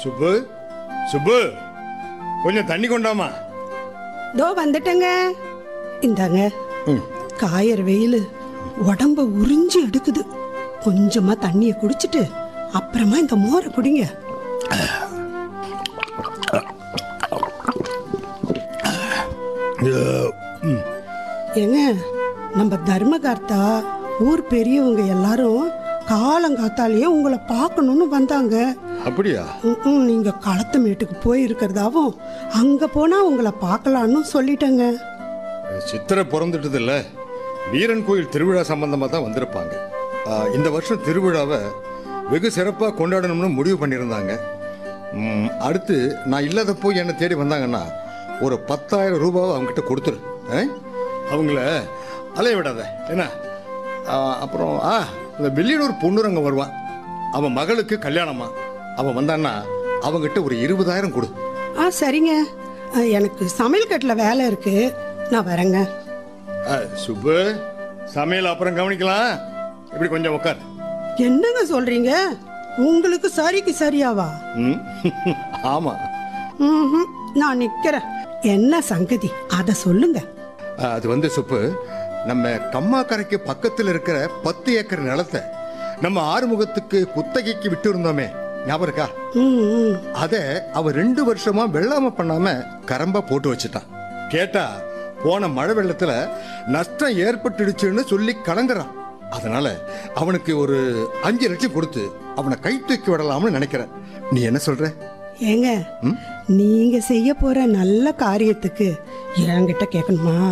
சுப்பு சுப்பு கொஞ்சம் தண்ணி கொண்டாமா தோ வந்துட்டேங்க இந்தாங்க காயற வெயில் உடம்ப உறிஞ்சி எடுக்குது கொஞ்சமா தண்ணிய குடிச்சிட்டு அப்புறமா இந்த மோரை குடிங்க ஏங்க நம்ம தர்மகர்த்தா ஊர் பெரியவங்க எல்லாரும் காலங்காத்தாலேயே உங்களை பார்க்கணும்னு வந்தாங்க அப்படியா ம்ம், நீங்க களத்து மேட்டுக்கு போயிருக்கிறதாவும் அங்க போனா உங்களை பார்க்கலான்னு சொல்லிட்டேங்க சித்திரை பிறந்துட்டது இல்ல வீரன் கோயில் திருவிழா சம்பந்தமா தான் வந்திருப்பாங்க ஆ, இந்த வருஷம் திருவிழாவை வெகு சிறப்பாக கொண்டாடணும்னு முடிவு பண்ணியிருந்தாங்க ம், அடுத்து நான் இல்லாதப்போ என்னை தேடி வந்தாங்கன்னா ஒரு பத்தாயிரம் ரூபாவை அவங்ககிட்ட கொடுத்துரு ஆ? அவங்கள அலைய விடாத என்ன ஆ, அப்புறம் ஆ இந்த வெள்ளியூர் பொண்ணுரங்க வருவான் அவன் மகளுக்கு கல்யாணமா அவன் வந்தான்னா அவங்ககிட்ட ஒரு இருபதாயிரம் கொடு ஆ சரிங்க ஆ, எனக்கு சமையல் கட்டில் வேலை இருக்கு நான் வரேங்க ஆ, சுப்பு சமையல் அப்புறம் கவனிக்கலாம் இப்படி கொஞ்சம் உட்கார் என்னங்க சொல்றீங்க உங்களுக்கு சரிக்கு சரியாவா ம் ஆமா ம்ஹும், நான் நிக்கிறேன் என்ன சங்கதி அத சொல்லுங்க ஆ, அது வந்து சுப்பு நம்ம கம்மாக்கரைக்கு பக்கத்தில் இருக்கிற பத்து ஏக்கர் நிலத்தை நம்ம ஆறுமுகத்துக்கு குத்தகைக்கு விட்டு இருந்தோமே ஞாபகம் இருக்கா ம், ம். அத அவ ரெண்டு வருஷமா வெள்ளாம பண்ணாம கரம்பா போட்டு வச்சுட்டான் கேட்டா போன மழை வெள்ளத்துல நஷ்டம் ஏற்பட்டுடுச்சுன்னு சொல்லி கலங்குறான் அதனால அவனுக்கு ஒரு அஞ்சு லட்சம் கொடுத்து அவனை கை தூக்கி விடலாம்னு நினைக்கிறேன் நீ என்ன சொல்ற ஏங்க நீங்க செய்ய போற நல்ல காரியத்துக்கு என்கிட்ட கேட்கணுமா